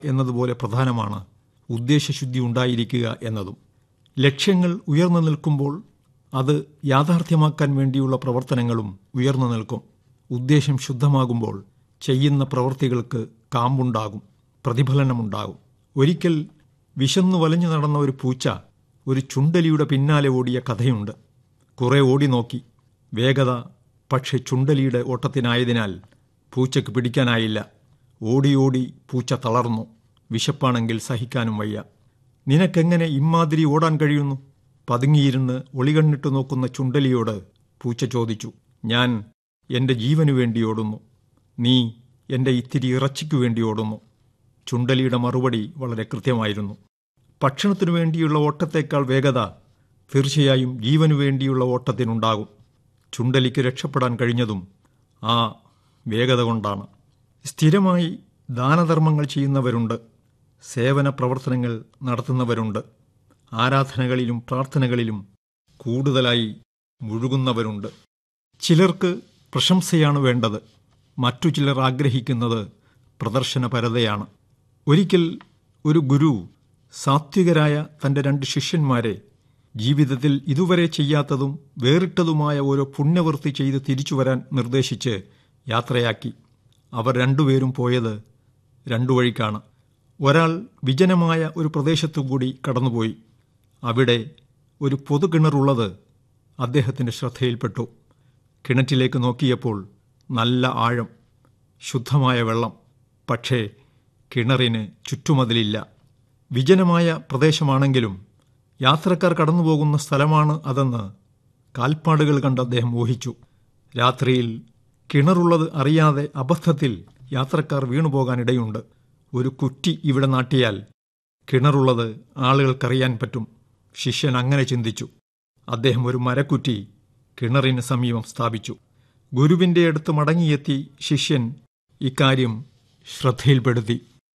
എന്നതുപോലെ പ്രധാനമാണ് ഉദ്ദേശശുദ്ധി ഉണ്ടായിരിക്കുക എന്നതും ലക്ഷ്യങ്ങൾ ഉയർന്നു നിൽക്കുമ്പോൾ അത് യാഥാർത്ഥ്യമാക്കാൻ വേണ്ടിയുള്ള പ്രവർത്തനങ്ങളും ഉയർന്നു നിൽക്കും ഉദ്ദേശം ശുദ്ധമാകുമ്പോൾ ചെയ്യുന്ന പ്രവൃത്തികൾക്ക് കാമ്പുണ്ടാകും പ്രതിഫലനമുണ്ടാകും ഒരിക്കൽ വിശന്നു വലഞ്ഞു നടന്ന ഒരു പൂച്ച ഒരു ചുണ്ടലിയുടെ പിന്നാലെ ഓടിയ കഥയുണ്ട് കുറെ ഓടി നോക്കി വേഗത പക്ഷെ ചുണ്ടലിയുടെ ഓട്ടത്തിനായതിനാൽ പൂച്ചയ്ക്ക് പിടിക്കാനായില്ല ഓടി ഓടി പൂച്ച തളർന്നു വിശപ്പാണെങ്കിൽ സഹിക്കാനും വയ്യ നിനക്കെങ്ങനെ ഇമ്മാതിരി ഓടാൻ കഴിയുന്നു പതുങ്ങിയിരുന്ന് ഒളികണ്ണിട്ട് നോക്കുന്ന ചുണ്ടലിയോട് പൂച്ച ചോദിച്ചു ഞാൻ എൻ്റെ ജീവനു വേണ്ടി ഓടുന്നു നീ എൻ്റെ ഇത്തിരി ഇറച്ചിക്കു വേണ്ടി ഓടുന്നു ചുണ്ടലിയുടെ മറുപടി വളരെ കൃത്യമായിരുന്നു ഭക്ഷണത്തിനു വേണ്ടിയുള്ള ഓട്ടത്തേക്കാൾ വേഗത തീർച്ചയായും ജീവനു വേണ്ടിയുള്ള ഓട്ടത്തിനുണ്ടാകും ചുണ്ടലിക്ക് രക്ഷപ്പെടാൻ കഴിഞ്ഞതും ആ വേഗത കൊണ്ടാണ് സ്ഥിരമായി ദാനധർമ്മങ്ങൾ ചെയ്യുന്നവരുണ്ട് സേവന പ്രവർത്തനങ്ങൾ നടത്തുന്നവരുണ്ട് ആരാധനകളിലും പ്രാർത്ഥനകളിലും കൂടുതലായി മുഴുകുന്നവരുണ്ട് ചിലർക്ക് പ്രശംസയാണ് വേണ്ടത് മറ്റു ചിലർ ആഗ്രഹിക്കുന്നത് പ്രദർശനപരതയാണ് ഒരിക്കൽ ഒരു ഗുരു സാത്വികരായ തന്റെ രണ്ട് ശിഷ്യന്മാരെ ജീവിതത്തിൽ ഇതുവരെ ചെയ്യാത്തതും വേറിട്ടതുമായ ഓരോ പുണ്യവൃത്തി ചെയ്ത് തിരിച്ചു വരാൻ നിർദ്ദേശിച്ച് യാത്രയാക്കി അവർ രണ്ടുപേരും പോയത് രണ്ടു വഴിക്കാണ് ഒരാൾ വിജനമായ ഒരു പ്രദേശത്തുകൂടി കടന്നുപോയി അവിടെ ഒരു പൊതുകിണറുള്ളത് അദ്ദേഹത്തിന്റെ ശ്രദ്ധയിൽപ്പെട്ടു കിണറ്റിലേക്ക് നോക്കിയപ്പോൾ നല്ല ആഴം ശുദ്ധമായ വെള്ളം പക്ഷേ കിണറിന് ചുറ്റുമതിലില്ല വിജനമായ പ്രദേശമാണെങ്കിലും യാത്രക്കാർ കടന്നുപോകുന്ന സ്ഥലമാണ് അതെന്ന് കാൽപ്പാടുകൾ കണ്ട് അദ്ദേഹം ഊഹിച്ചു രാത്രിയിൽ കിണറുള്ളത് അറിയാതെ അബദ്ധത്തിൽ യാത്രക്കാർ വീണുപോകാനിടയുണ്ട് ഒരു കുറ്റി ഇവിടെ നാട്ടിയാൽ കിണറുള്ളത് ആളുകൾക്കറിയാൻ പറ്റും ശിഷ്യൻ അങ്ങനെ ചിന്തിച്ചു അദ്ദേഹം ഒരു മരക്കുറ്റി കിണറിന് സമീപം സ്ഥാപിച്ചു ഗുരുവിന്റെ അടുത്ത് മടങ്ങിയെത്തി ശിഷ്യൻ ഇക്കാര്യം ശ്രദ്ധയിൽപ്പെടുത്തി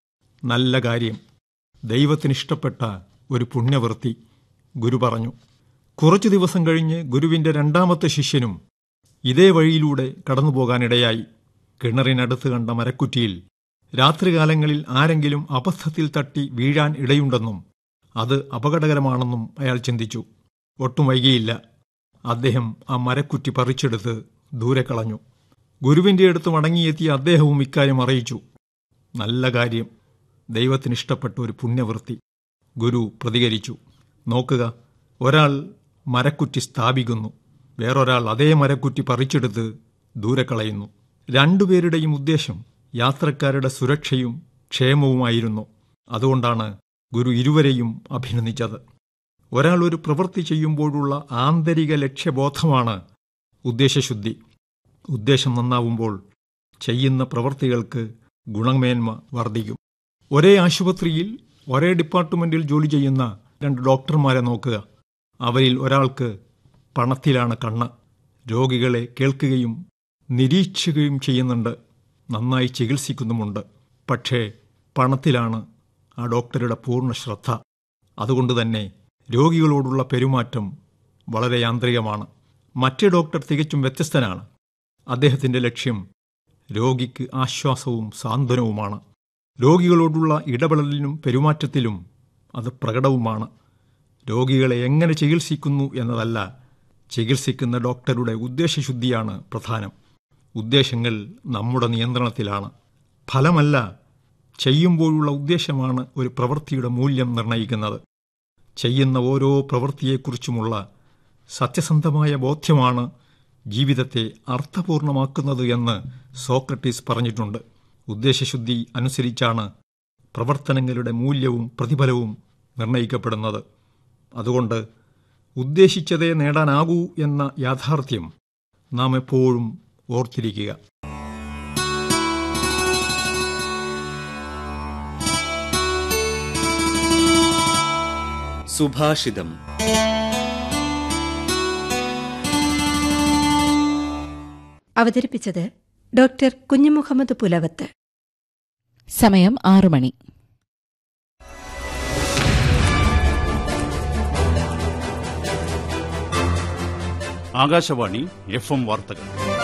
നല്ല കാര്യം ദൈവത്തിനിഷ്ടപ്പെട്ട ഒരു പുണ്യവൃത്തി ഗുരു പറഞ്ഞു കുറച്ചു ദിവസം കഴിഞ്ഞ് ഗുരുവിന്റെ രണ്ടാമത്തെ ശിഷ്യനും ഇതേ വഴിയിലൂടെ കടന്നുപോകാനിടയായി കിണറിനടുത്ത് കണ്ട മരക്കുറ്റിയിൽ രാത്രികാലങ്ങളിൽ ആരെങ്കിലും അബദ്ധത്തിൽ തട്ടി വീഴാൻ ഇടയുണ്ടെന്നും അത് അപകടകരമാണെന്നും അയാൾ ചിന്തിച്ചു ഒട്ടും വൈകിയില്ല അദ്ദേഹം ആ മരക്കുറ്റി പറിച്ചെടുത്ത് ദൂരെ കളഞ്ഞു ഗുരുവിന്റെ അടുത്ത് മടങ്ങിയെത്തിയ അദ്ദേഹവും ഇക്കാര്യം അറിയിച്ചു നല്ല കാര്യം ദൈവത്തിനിഷ്ടപ്പെട്ട ഒരു പുണ്യവൃത്തി ഗുരു പ്രതികരിച്ചു നോക്കുക ഒരാൾ മരക്കുറ്റി സ്ഥാപിക്കുന്നു വേറൊരാൾ അതേ മരക്കുറ്റി പറിച്ചെടുത്ത് ദൂരെ കളയുന്നു രണ്ടുപേരുടെയും ഉദ്ദേശം യാത്രക്കാരുടെ സുരക്ഷയും ക്ഷേമവുമായിരുന്നു അതുകൊണ്ടാണ് ഗുരു ഇരുവരെയും അഭിനന്ദിച്ചത് ഒരാൾ ഒരു പ്രവൃത്തി ചെയ്യുമ്പോഴുള്ള ആന്തരിക ലക്ഷ്യബോധമാണ് ഉദ്ദേശശുദ്ധി ഉദ്ദേശം നന്നാവുമ്പോൾ ചെയ്യുന്ന പ്രവൃത്തികൾക്ക് ഗുണമേന്മ വർദ്ധിക്കും ഒരേ ആശുപത്രിയിൽ ഒരേ ഡിപ്പാർട്ട്മെന്റിൽ ജോലി ചെയ്യുന്ന രണ്ട് ഡോക്ടർമാരെ നോക്കുക അവരിൽ ഒരാൾക്ക് പണത്തിലാണ് കണ്ണ് രോഗികളെ കേൾക്കുകയും നിരീക്ഷിക്കുകയും ചെയ്യുന്നുണ്ട് നന്നായി ചികിത്സിക്കുന്നുമുണ്ട് പക്ഷേ പണത്തിലാണ് ആ ഡോക്ടറുടെ പൂർണ്ണ ശ്രദ്ധ അതുകൊണ്ട് തന്നെ രോഗികളോടുള്ള പെരുമാറ്റം വളരെ യാന്ത്രികമാണ് മറ്റേ ഡോക്ടർ തികച്ചും വ്യത്യസ്തനാണ് അദ്ദേഹത്തിന്റെ ലക്ഷ്യം രോഗിക്ക് ആശ്വാസവും സാന്ത്വനവുമാണ് രോഗികളോടുള്ള ഇടപെടലിനും പെരുമാറ്റത്തിലും അത് പ്രകടവുമാണ് രോഗികളെ എങ്ങനെ ചികിത്സിക്കുന്നു എന്നതല്ല ചികിത്സിക്കുന്ന ഡോക്ടറുടെ ഉദ്ദേശശുദ്ധിയാണ് പ്രധാനം ഉദ്ദേശങ്ങൾ നമ്മുടെ നിയന്ത്രണത്തിലാണ് ഫലമല്ല ചെയ്യുമ്പോഴുള്ള ഉദ്ദേശമാണ് ഒരു പ്രവൃത്തിയുടെ മൂല്യം നിർണ്ണയിക്കുന്നത് ചെയ്യുന്ന ഓരോ പ്രവൃത്തിയെക്കുറിച്ചുമുള്ള സത്യസന്ധമായ ബോധ്യമാണ് ജീവിതത്തെ അർത്ഥപൂർണമാക്കുന്നത് എന്ന് സോക്രട്ടീസ് പറഞ്ഞിട്ടുണ്ട് ഉദ്ദേശശുദ്ധി അനുസരിച്ചാണ് പ്രവർത്തനങ്ങളുടെ മൂല്യവും പ്രതിഫലവും നിർണ്ണയിക്കപ്പെടുന്നത് അതുകൊണ്ട് ഉദ്ദേശിച്ചതേ നേടാനാകൂ എന്ന യാഥാർത്ഥ്യം നാം എപ്പോഴും ഓർത്തിരിക്കുക സുഭാഷിതം അവതരിപ്പിച്ചത് ഡോക്ടർ കുഞ്ഞുമുഹമ്മദ് പുലവത്ത് സമയം ആറു മണി ആകാശവാണി എഫ് എം വാർത്തകൾ